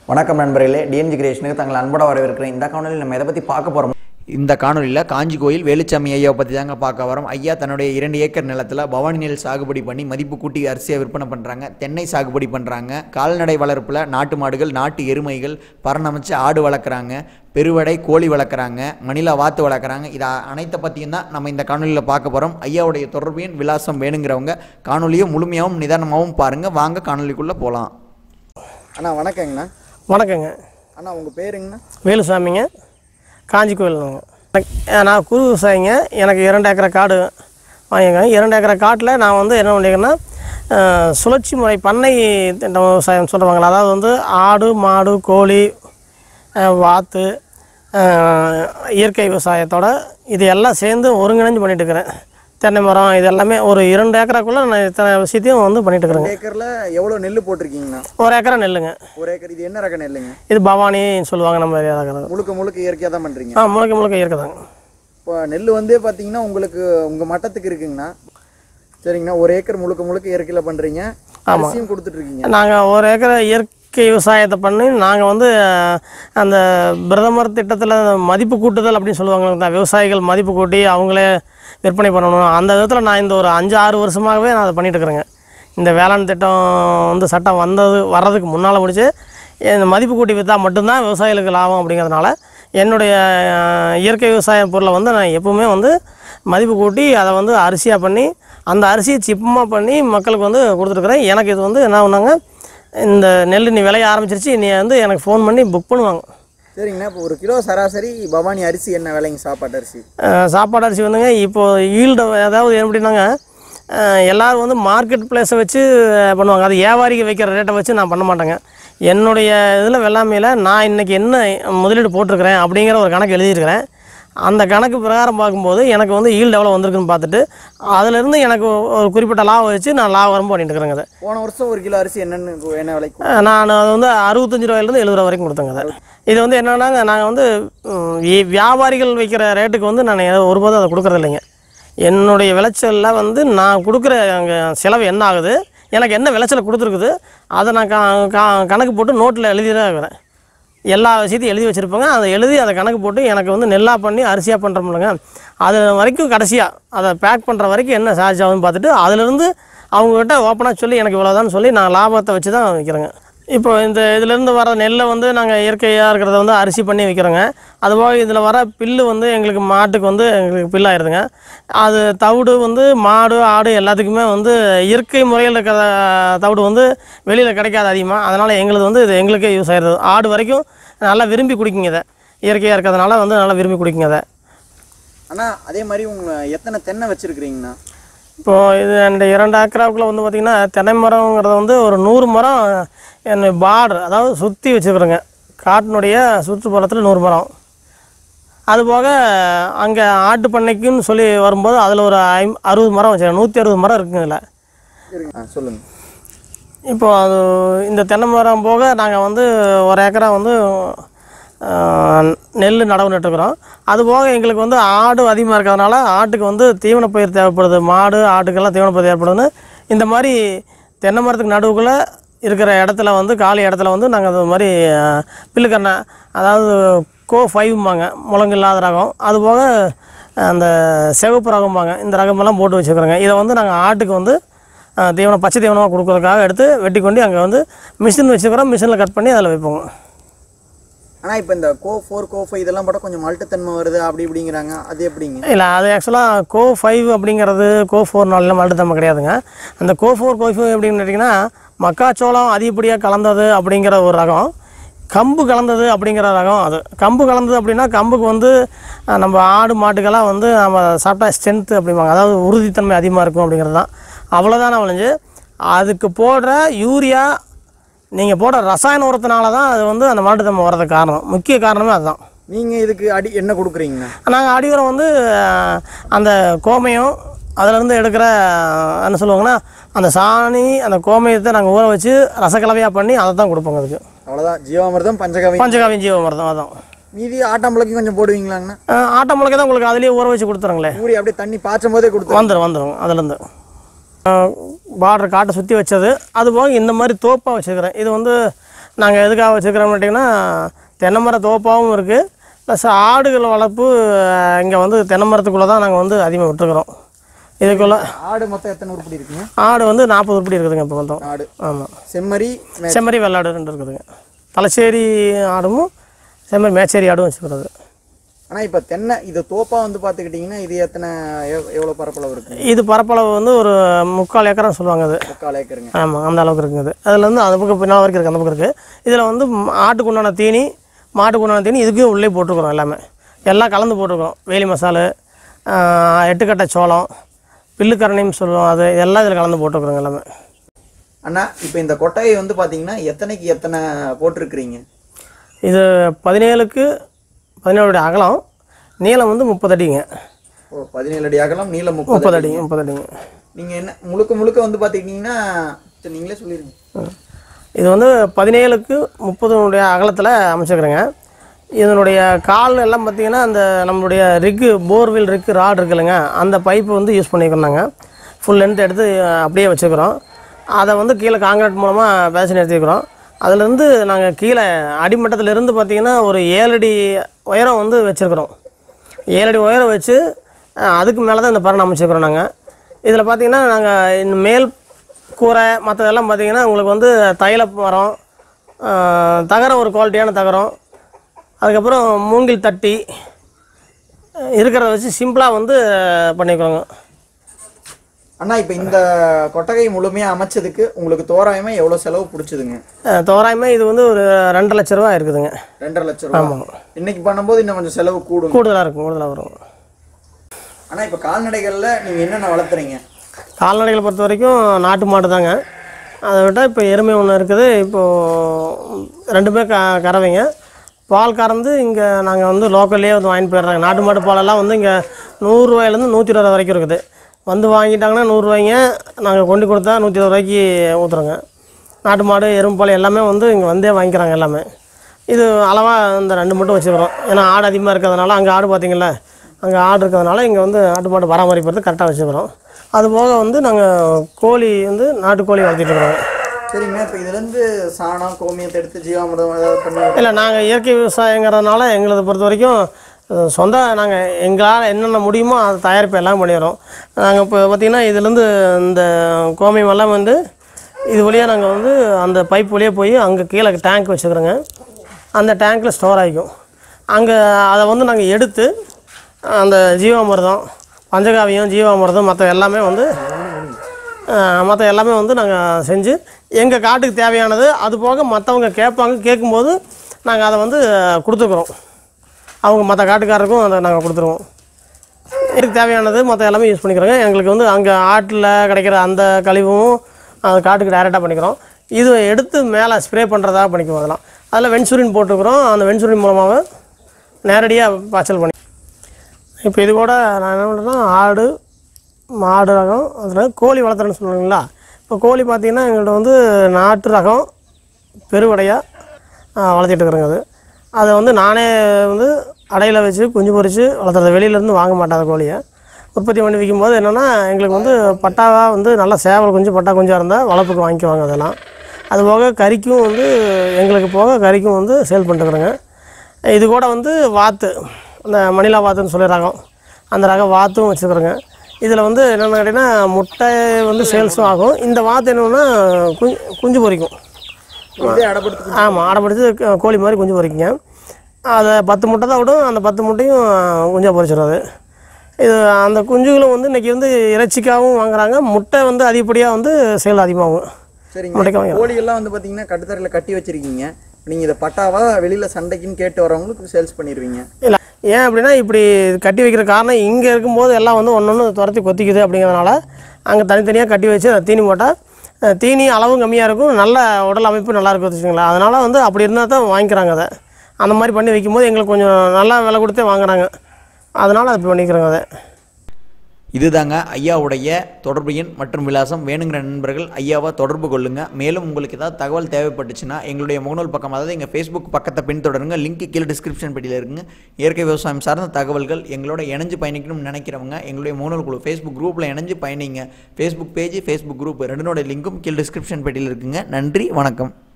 வணக்கம் நண்பர்களே டிஎன்ஜி கிரியேஷனுக்கு தங்களை அன்போட வரவேற்கிறேன் இந்த காணொலியில் நம்ம எதை பற்றி பார்க்க போகிறோம் இந்த காணொலியில் காஞ்சி கோயில் வேலுச்சாமி ஐயாவை பற்றி தாங்க பார்க்க வரோம் ஐயா தன்னுடைய இரண்டு ஏக்கர் நிலத்தில் பவானி நெல் சாகுபடி பண்ணி மதிப்பு கூட்டி அரிசியை விற்பனை பண்ணுறாங்க தென்னை சாகுபடி பண்ணுறாங்க கால்நடை வளர்ப்பில் நாட்டு மாடுகள் நாட்டு எருமைகள் பரணமைச்சு ஆடு வளர்க்குறாங்க பெருவடை கோழி வளர்க்குறாங்க மணிலா வாத்து வளர்க்குறாங்க இதை அனைத்தை பற்றியும் தான் நம்ம இந்த காணொலியில் பார்க்க போகிறோம் ஐயாவுடைய தொடர்பு எண் விலாசம் வேணுங்கிறவங்க காணொலியை முழுமையாகவும் நிதானமாகவும் பாருங்கள் வாங்க காணொலிக்குள்ளே போகலாம் அண்ணா வணக்கங்கண்ணா வணக்கங்க அண்ணா உங்கள் பேருங்கண்ணா வேலுசாமிங்க காஞ்சி கோயிலுங்க எனக்கு- நான் குரு விவசாயிங்க எனக்கு இரண்டு ஏக்கரை காடு வாங்கியிருக்கேன் இரண்டு ஏக்கரை காட்டில் நான் வந்து என்ன பண்ணியிருக்கேன்னா அஹ், சுழற்சி முறை பண்ணை திட்டம் விவசாயம் சொல்கிறாங்களா அதாவது வந்து ஆடு மாடு கோழி அஹ், வாத்து அஹ், இயற்கை விவசாயத்தோட இது எல்லாம் சேர்ந்து ஒருங்கிணைஞ்சு பண்ணிட்டு இருக்கிறேன் தென்னை மரம் இது எல்லாமே ஒரு இரண்டு ஏக்கராக்குள்ளே நான் இத்தனை விஷயத்தையும் வந்து பண்ணிட்டு இருக்கிறேங்க ஏக்கரில் எவ்வளோ நெல் போட்டிருக்கீங்கண்ணா ஒரு ஏக்கரா நெல்லுங்க ஒரு ஏக்கர் இது என்ன ரக நெல்லுங்க இது பவானின்னு சொல்லுவாங்க நம்ம ஏரியாவில் முழுக்க முழுக்க இயற்கையாக தான் பண்ணுறீங்க ஆ முழுக்க முழுக்க இருக்குதாங்க இப்போ நெல் வந்து பார்த்தீங்கன்னா உங்களுக்கு உங்கள் மட்டத்துக்கு இருக்குங்கண்ணா சரிங்கண்ணா ஒரு ஏக்கர் முழுக்க முழுக்க இயற்கையில் பண்ணுறீங்க அரிசியும் கொடுத்துட்ருக்கீங்க நாங்கள் ஒரு ஏக்கர் இயற்கை விவசாயத்தை பண்ணி நாங்கள் வந்து அஹ், அந்த பிரதமர் திட்டத்தில் மதிப்பு கூட்டுதல் அப்படின்னு சொல்லுவாங்க இந்த விவசாயிகள் மதிப்பு கூட்டி அவங்களே விற்பனை பண்ணணும் அந்த விதத்தில் நான் இந்த ஒரு அஞ்சு ஆறு வருஷமாகவே நான் அதை பண்ணிட்டு இருக்கிறேங்க இந்த வேளாண் திட்டம் வந்து சட்டம் வந்தது வர்றதுக்கு முன்னால் முடிச்சு இந்த மதிப்பு கூட்டி விற்றா மட்டும்தான் விவசாயிகளுக்கு லாபம் அப்படிங்கிறதுனால என்னுடைய அஹ், இயற்கை விவசாய பொருளை வந்து நான் எப்பவுமே வந்து மதிப்பு கூட்டி அதை வந்து அரிசியாக பண்ணி அந்த அரிசியை சிப்பமாக பண்ணி மக்களுக்கு வந்து கொடுத்துருக்குறேன் எனக்கு இது வந்து என்ன பண்ணாங்க இந்த நெல் நீ விளைய ஆரம்பிச்சிருச்சு நீ வந்து எனக்கு ஃபோன் பண்ணி புக் பண்ணுவாங்க சரிங்கண்ணா இப்போ ஒரு கிலோ சராசரி பவானி அரிசி என்ன விலைங்க சாப்பாட்டு அரிசி அஹ் சாப்பாடு அரிசி வந்துங்க இப்போது ஈல்டு அதாவது எப்படின்னாங்க அஹ் எல்லாரும் வந்து மார்க்கெட் பிளேஸை வச்சு பண்ணுவாங்க அது வியாபாரிக்கு வைக்கிற ரேட்டை வச்சு நான் பண்ண மாட்டேங்க என்னுடைய இதில் வெள்ளாமையில் நான் இன்றைக்கி என்ன முதலீடு போட்டிருக்கிறேன் அப்படிங்கிற ஒரு கணக்கு எழுதியிருக்கிறேன் அந்த கணக்கு பிரகாரம் பார்க்கும்போது எனக்கு வந்து ஈல்டு எவ்வளோ வந்திருக்குன்னு பார்த்துட்டு அதிலிருந்து எனக்கு ஒரு குறிப்பிட்ட லாபம் வச்சு நான் லாபகரம் பண்ணிட்டு இருக்கிறேங்க அதை போன வருஷம் ஒரு கிலோ அரிசி என்னென்னு என்ன விலைக்கு அஹ் நான் அது வந்து அறுபத்தஞ்சு ரூபாயிலேருந்து எழுபது ரூபா வரைக்கும் கொடுத்தேங்க அதை இது வந்து என்னன்னாங்க நாங்கள் வந்து ம், வி- வியாபாரிகள் வைக்கிற ரேட்டுக்கு வந்து நான் எ- ஒருபோதும் அதை கொடுக்குறது இல்லைங்க என்னுடைய விளைச்சலில் வந்து நான் கொடுக்குற அங்கே செலவு என்ன ஆகுது எனக்கு என்ன விளைச்சல் கொடுத்துருக்குது அதை நான் கா கா- கணக்கு போட்டு நோட்டில் எழுதி தான் இருக்கிறேன் எல்லா விஷயத்தையும் எழுதி வச்சுருப்பேங்க அதை எழுதி அதை கணக்கு போட்டு எனக்கு வந்து நெல்லாக பண்ணி அரிசியாக பண்ணுறோம்லங்க அது வரைக்கும் கடைசியாக அதை பேக் பண்ணுற வரைக்கும் என்ன சார்ஜ் ஆகுதுன்னு பார்த்துட்டு அதிலிருந்து அவங்ககிட்ட ஓப்பனாக சொல்லி எனக்கு இவ்வளோதான்னு சொல்லி நான் லாபத்தை வச்சு தான் விற்கிறேங்க இப்போ இந்த இதிலேருந்து வர நெல்லை வந்து நாங்கள் இயற்கையாக இருக்கிறத வந்து அரிசி பண்ணி விற்கிறோங்க அதுபோக இதில் வர பில்லு வந்து எங்களுக்கு மாட்டுக்கு வந்து எங்களுக்கு பில்லாயிருதுங்க அது தவிடு வந்து மாடு ஆடு எல்லாத்துக்குமே வந்து இயற்கை முறையில் இருக்கிற தவிடு வந்து வெளியில் கிடைக்காது அதிகமாக அதனால் எங்களுது வந்து இது எங்களுக்கே யூஸ் ஆயிடுது ஆடு வரைக்கும் நல்லா விரும்பி குடிக்குங்க இதை இயற்கையாக இருக்கிறதுனால வந்து நல்லா விரும்பி குடிக்குங்க அதை அண்ணா அதே மாதிரி உங்கள் எத்தனை தென்னை வச்சுருக்கிறீங்கண்ணா இப்போது இது அந்த இரண்டு ஏக்கராவுக்குள்ள வந்து பார்த்திங்கன்னா தென்னை மரங்கிறது வந்து ஒரு நூறு மரம் என் பார்டர் அதாவது சுற்றி வச்சுருக்குறேங்க காட்டினுடைய சுற்றுப்புறத்தில் நூறு மரம் அதுபோக அங்கே ஆட்டு பண்ணைக்குன்னு சொல்லி வரும்போது அதில் ஒரு ஐம் அறுபது மரம் வச்சுருக்கேன் நூற்றி அறுபது மரம் இருக்குங்க இதில் சரிங்க ஆ சொல்லுங்கள் இப்போ அது இந்த தென்னை மரம் போக நாங்கள் வந்து ஒரு ஏக்கரா வந்து ஆஹ், நெல் நடவு நட்டுக்கிறோம் அது போக எங்களுக்கு வந்து ஆடு அதிகமாக இருக்கிறதுனால ஆட்டுக்கு வந்து தீவன பயிர் தேவைப்படுது மாடு ஆட்டுக்கெல்லாம் தீவன பயிர் தேவைப்படுதுன்னு இந்த மாதிரி தென்னை மரத்துக்கு நடுவுக்குள்ளே இருக்கிற இடத்துல வந்து காலி இடத்துல வந்து நாங்கள் அது மாதிரி ஆஹ், பில்லுக்கண்ணை அதாவது கோ ஃபைவ்ம்பாங்க முழங்கு இல்லாத ரகம் அது போக அந்த சிவப்பு ரகம்பாங்க இந்த ரகமெல்லாம் போட்டு வச்சுக்கிறோங்க இதை வந்து நாங்கள் ஆட்டுக்கு வந்து ஆஹ் தீவனம் பச்சை தீவனமாக கொடுக்கறதுக்காக எடுத்து வெட்டி கொண்டு அங்கே வந்து மிஷின் வச்சுக்கிறோம் மிஷினில் கட் பண்ணி அதில் வைப்போங்க ஆனால் இப்போ இந்த கோ ஃபோர் கோ ஃபைவ் இதெல்லாம் போட்டால் கொஞ்சம் மல்ட்டுத்தன்மை வருது அப்படி இப்படிங்கிறாங்க அது எப்படிங்க இல்லை அது ஆக்சுவலாக கோ ஃபைவ் அப்படிங்கிறது கோ ஃபோர் நாளில் மல்டுத்தன்மை கிடையாதுங்க அந்த கோ ஃபோர் கோ ஃபைவ் எப்படின்னு கேட்டிங்கன்னா மக்காச்சோளம் அதிகப்படியாக கலந்தது அப்படிங்கிற ஒரு ரகம் கம்பு கலந்தது அப்படிங்கிற ரகம் அது கம்பு கலந்தது அப்படின்னா கம்புக்கு வந்து அஹ், நம்ம ஆடு மாட்டுக்கெல்லாம் வந்து நம்ம சாப்பிட்டா ஸ்ட்ரென்த்து அப்படிம்பாங்க அதாவது உறுதித்தன்மை அதிகமாக இருக்கும் அப்படிங்கிறது தான் அவ்வளோதானே விளைஞ்சு அதுக்கு போடுற யூரியா நீங்கள் போடுற ரசாயன உரத்தினால தான் அது வந்து அந்த மாட்டுத்தன்மை வர்றதுக்கு காரணம் முக்கிய காரணமே அதுதான் நீங்கள் இதுக்கு அடி என்ன கொடுக்குறீங்கண்ணா நாங்கள் அடி உரம் வந்து அஹ், அந்த கோமையம் அதிலேருந்து எடுக்கிற அஹ், என்ன சொல்லுவாங்கன்னா அந்த சாணி அந்த கோமயத்தை நாங்கள் ஊற வச்சு ரசக்கலவையாக பண்ணி அதை தான் கொடுப்போங்க அதுக்கு அவ்வளோதான் ஜீவாமிர்தம் பஞ்சகவி பஞ்சகாவியம் ஜீவமரதம் அதான் மீதி ஆட்டாம்பளைக்கும் கொஞ்சம் போடுவீங்களாங்கண்ணா அஹ், ஆட்டை முளைக்க தான் உங்களுக்கு அதுலேயே ஊற வச்சு கொடுத்துருங்களே ஊறி அப்படியே தண்ணி பாய்ச்சும் போதே கொடுத்து வந்துடும் வந்துடும் அதுலேருந்து பார்டர் காட்டை சுற்றி வச்சது அது போக இந்த மாதிரி தோப்பாக வச்சுருக்கிறேன் இது வந்து நாங்கள் எதுக்காக வச்சுருக்கிறோம் கேட்டிங்கன்னா தென்னை மர தோப்பாகவும் இருக்குது ப்ளஸ் ஆடுகள் வளர்ப்பு இங்கே வந்து தென்னை மரத்துக்குள்ளே தான் நாங்கள் வந்து அதிகமாக விட்டுருக்குறோம் இதுக்குள்ளே ஆடு மொத்தம் எத்தனை உருப்படி இருக்குங்க ஆடு வந்து நாற்பது உருப்படி இருக்குதுங்க இப்போ மொத்தம் ஆடு ஆமாம் செம்மறி மே- செம்மறி வெள்ளாடு ரெண்டு இருக்குதுங்க தலைச்சேரி ஆடும் செம்மறி மேச்சேரி ஆடும் வச்சுக்கிறது ஆனா இப்ப தென்னை இது தோப்பா வந்து பாத்துக்கிட்டீங்கன்னா இது எத்தனை எவ்- எவ்வளவு பரப்பளவு இருக்குங்க இது பரப்பளவு வந்து ஒரு முக்கால் ஏக்கரம் சொல்லுவாங்க அது முக்கால் ஏக்கருங்க ஆமாம் அந்த அளவுக்கு இருக்குது அதில் வந்து அந்த பக்கம் பின்னால் வரைக்கும் இருக்குது அந்த பக்கம் இருக்குது இதில் வந்து ம், ஆட்டுக்கு உண்டான தீனி மாட்டுக்கு உண்டான தீனி இதுக்கும் உள்ளே போட்டிருக்கிறோம் எல்லாமே எல்லாம் கலந்து போட்டிருக்கிறோம் வேலி மசாலு ஆஹ், எட்டுக்கட்டை சோளம் பில்லுக்கரணின்னு சொல்லுவோம் அது எல்லாம் இதில் கலந்து போட்டிருக்கிறோங்க எல்லாமே அண்ணா இப்ப இந்த கொட்டையை வந்து பாத்தீங்கன்னா எத்தனைக்கு எத்தனை போட்டிருக்கிறீங்க இது பதினேழுக்கு பதினேழுடைய அகலம் நீளம் வந்து முப்பது அடிங்க ஓ பதினேழு அடி அகலம் நீளம் முப்பது முப்பது அடிங்க முப்பது அடிங்க நீங்க என்ன முழுக்க முழுக்க வந்து பாத்துக்கிட்டீங்கன்னா சரி, நீங்களே சொல்லிருங்க இது வந்து பதினேழுக்கு முப்பதுனுடைய அகலத்தில் அமைச்சுக்கிறேங்க இதனுடைய கால் எல்லாம் பார்த்தீங்கன்னா அந்த நம்மளுடைய ரிக்கு போர்வெல் ரிக்கு ராட் இருக்குல்லங்க அந்த பைப்பு வந்து யூஸ் பண்ணிக்கிறோம் ஃபுல் லென்த் எடுத்து அஹ், அப்படியே வச்சுக்கிறோம் அதை வந்து கீழே காங்கிரீட் மூலமாக பேசி நிறுத்திக்கிறோம் அதுலேருந்து நாங்கள் கீழே அடிமட்டத்திலேருந்து பார்த்தீங்கன்னா ஒரு ஏழடி உயரம் வந்து வச்சுருக்குறோம் ஏழடி உயரம் வச்சு அஹ், அதுக்கு மேலே தான் இந்த பரண் அமைச்சிருக்கிறோம் நாங்கள் இதில் பார்த்தீங்கன்னா நாங்கள் இந்த மேல் கூரை மற்றதெல்லாம் பார்த்தீங்கன்னா உங்களுக்கு வந்து தைல மரம் அஹ், தகரம் ஒரு குவாலிட்டியான தகரம் அதுக்கப்புறம் மூங்கில் தட்டி அஹ், இருக்கிறத வச்சு சிம்பிளாக வந்து பண்ணிக்கிறோங்க அண்ணா இப்ப இந்த கொட்டகை முழுமையா அமைச்சதுக்கு உங்களுக்கு தோராயமா எவ்வளவு செலவு பிடிச்சதுங்க அஹ், தோராயமாக இது வந்து ஒரு ரெண்டரை லட்ச ரூபா இருக்குதுங்க ரெண்டரை லட்சம் ரூபாய் இன்னைக்கு பண்ணும்போது இன்னும் கொஞ்சம் செலவு கூடும் கூடுதலாக இருக்கும் கூடுதலாக வரும் ஆனா இப்ப கால்நடைகள்ல நீங்க என்னென்ன வளர்த்துறீங்க கால்நடைகளை பொறுத்த வரைக்கும் நாட்டு மாடு தாங்க அதை விட்டால் இப்போ எருமை ஒன்று இருக்குது இப்போது ரெண்டுமே க கறவைங்க பால் கறந்து இங்கே நாங்கள் வந்து லோக்கல்லே வந்து வாங்கிட்டு போயிடுறாங்க நாட்டு மாட்டு பாலெல்லாம் வந்து இங்கே நூறுரூவாயிலேருந்து நூற்றி இருபது வரைக்கும் இருக்குது வந்து வாங்கிட்டாங்கன்னா நூறுரூவாய்ங்க நாங்கள் கொண்டு கொடுத்தா நூற்றி இருபது ரூபாய்க்கு ஊற்றுறோங்க நாட்டு மாடு எறும்பு பால் எல்லாமே வந்து இங்கே வந்தே வாங்கிக்கிறாங்க எல்லாமே இது அளவாக இந்த ரெண்டு மட்டும் வச்சுக்கிறோம் ஏன்னா ஆடு அதிகமாக இருக்கிறதுனால அங்கே ஆடு பார்த்தீங்களா அங்கே ஆடு இருக்கிறதுனால இங்கே வந்து நாட்டு மாடு பராமரிக்கிறது கரெக்டாக வச்சுக்கிறோம் அது போக வந்து நாங்கள் கோழி வந்து நாட்டுக்கோழி வளர்த்திட்டு இருக்கிறோம் சரிங்க இப்ப இதுல இருந்து சாணம் கோமியத்தை எடுத்து ஜீவாமிர்தம் ஏதாவது பண்ணி இல்லை நாங்கள் இயற்கை விவசாயங்கிறதுனால எங்களது பொறுத்த வரைக்கும் அஹ், சொந்த நாங்கள் எங்களால் என்னென்ன முடியுமோ அதை தயாரிப்பு எல்லாம் பண்ணிடுறோம் நாங்கள் இப்போ பார்த்திங்கன்னா இதுலேருந்து இந்த கோமியம் எல்லாம் வந்து இது வழியாக நாங்கள் வந்து அந்த பைப் வழியாக போய் அங்கே கீழே டேங்க் வச்சுக்கிறோங்க அந்த டேங்க்கில் ஸ்டோர் ஆகிக்கும் அங்கே அதை வந்து நாங்கள் எடுத்து அந்த ஜீவாமிர்தம் பஞ்சகாவியம் ஜீவாமிர்தம் மற்ற எல்லாமே வந்து மற்ற எல்லாமே வந்து நாங்கள் செஞ்சு எங்கள் காட்டுக்கு தேவையானது அது போக மற்றவங்க கேட்பாங்க கேட்கும்போது நாங்கள் அதை வந்து கொடுத்துக்குறோம் அவங்க மற்ற காட்டுக்காரருக்கும் அதை நாங்கள் கொடுத்துருவோம் எனக்கு தேவையானது மற்ற எல்லாமே யூஸ் பண்ணிக்கிறோங்க எங்களுக்கு வந்து அங்கே ஆட்டில் கிடைக்கிற அந்த கழிவும் அது காட்டுக்கு டைரெக்டாக பண்ணிக்கிறோம் இது எடுத்து மேலே ஸ்ப்ரே பண்ணுறதா பண்ணிக்குவோம் அதெல்லாம் அதில் வென்சூரின் போட்டுக்கிறோம் அந்த வென்சூரின் மூலமாக நேரடியாக பாய்ச்சல் பண்ணி இப்போ இது கூட நான் என்ன பண்ணுறேன்னா ஆடு மாடு ரகம் அதில் கோழி வளர்த்துறேன்னு சொல்லுவீங்களா இப்போ கோழி பார்த்தீங்கன்னா எங்கள்கிட்ட வந்து நாட்டு ரகம் பெருவடையாக வளர்த்திட்டு இருக்கிறேங்க அது அதை வந்து நானே வந்து அடையில் வச்சு குஞ்சு பொரித்து வளர்த்துறது வெளியிலேருந்து வாங்க மாட்டேன் அந்த கோழியை உற்பத்தி பண்ணி விற்கும்போது என்னென்னா எங்களுக்கு வந்து பட்டாவாக வந்து நல்லா சேவல் குஞ்சு பட்டா குஞ்சாக இருந்தால் வளர்ப்புக்கு வாங்கிக்குவாங்க அதெல்லாம் அது போக கறிக்கும் வந்து எங்களுக்கு போக கறிக்கும் வந்து சேல் பண்ணிட்டுருக்குறேங்க இது கூட வந்து வாத்து அந்த மணிலா வாத்துன்னு சொல்லி ரகம் அந்த ரகம் வாத்தும் வச்சுருக்குறேங்க இதில் வந்து என்னென்னு கேட்டிங்கன்னா முட்டை வந்து சேல்ஸும் ஆகும் இந்த வாத்து என்னென்னா குஞ்சு குஞ்சு பொரிக்கும் இதே அடப்படுத்து ஆமாம் அடைப்பிடிச்சு க- கோழி மாதிரி குஞ்சு பொரிக்குங்க அதை பத்து முட்டை தான் விடும் அந்த பத்து முட்டையும் குஞ்சாக பொரிச்சிடும் அது இது அந்த குஞ்சுகளும் வந்து இன்றைக்கி வந்து இறைச்சிக்காகவும் வாங்குறாங்க முட்டை வந்து அதிகப்படியாக வந்து சேல் அதிகமாகும் சரிங்க முட்டைக்கு வாங்கலாம். கோழிகள்லாம் வந்து பாத்தீங்கன்னா கட்டுத்தரையில கட்டி வச்சிருக்கீங்க நீங்க இதை பட்டாவா வெளியில சண்டைக்குன்னு கேட்டு வரவங்களுக்கு சேல்ஸ் பண்ணிடுவீங்க இல்லை ஏன் அப்படின்னா இப்படி கட்டி வைக்கிற காரணம் இங்கே இருக்கும்போது எல்லாம் வந்து ஒன்று ஒன்று துரத்தி கொத்திக்குது அப்படிங்கிறதுனால அங்கே தனித்தனியாக கட்டி வச்சு அதை தீனி போட்டால் அஹ், தீனி அளவும் கம்மியாக இருக்கும் நல்ல உடல் அமைப்பு நல்லா இருக்கும் வச்சுக்கோங்களேன் அதனால் வந்து அப்படி இருந்தால் தான் வாங்கிக்கிறாங்க அதை அந்த மாதிரி பண்ணி வைக்கும்போது எங்களுக்கு கொஞ்சம் நல்லா விலை கொடுத்தே வாங்குறாங்க அதனால் அப்படி பண்ணிக்கிறோங்க அதை இதுதாங்க ஐயாவுடைய தொடர்பு எண் மற்றும் விலாசம் வேணுங்கிற நண்பர்கள் ஐயாவை தொடர்பு கொள்ளுங்க மேலும் உங்களுக்கு ஏதாவது தகவல் தேவைப்பட்டுச்சுன்னா எங்களுடைய முகநூல் பக்கம் அதாவது எங்கள் ஃபேஸ்புக் பக்கத்தை பின்தொடருங்க லிங்க் கீழே டிஸ்கிரிப்ஷன் பெட்டியில் இருக்குங்க இயற்கை விவசாயம் சார்ந்த தகவல்கள் எங்களோட இணைஞ்சு பயணிக்கணும்னு நினைக்கிறவங்க எங்களுடைய முகநூல் குழு ஃபேஸ்புக் குரூப்பில் இணைஞ்சு பயணிங்க ஃபேஸ்புக் பேஜ் ஃபேஸ்புக் குரூப் ரெண்டுனோட லிங்க்கும் கீழே டிஸ்கிரிப்ஷன் பெட்டியில் இருக்குங்க நன்றி வணக்கம்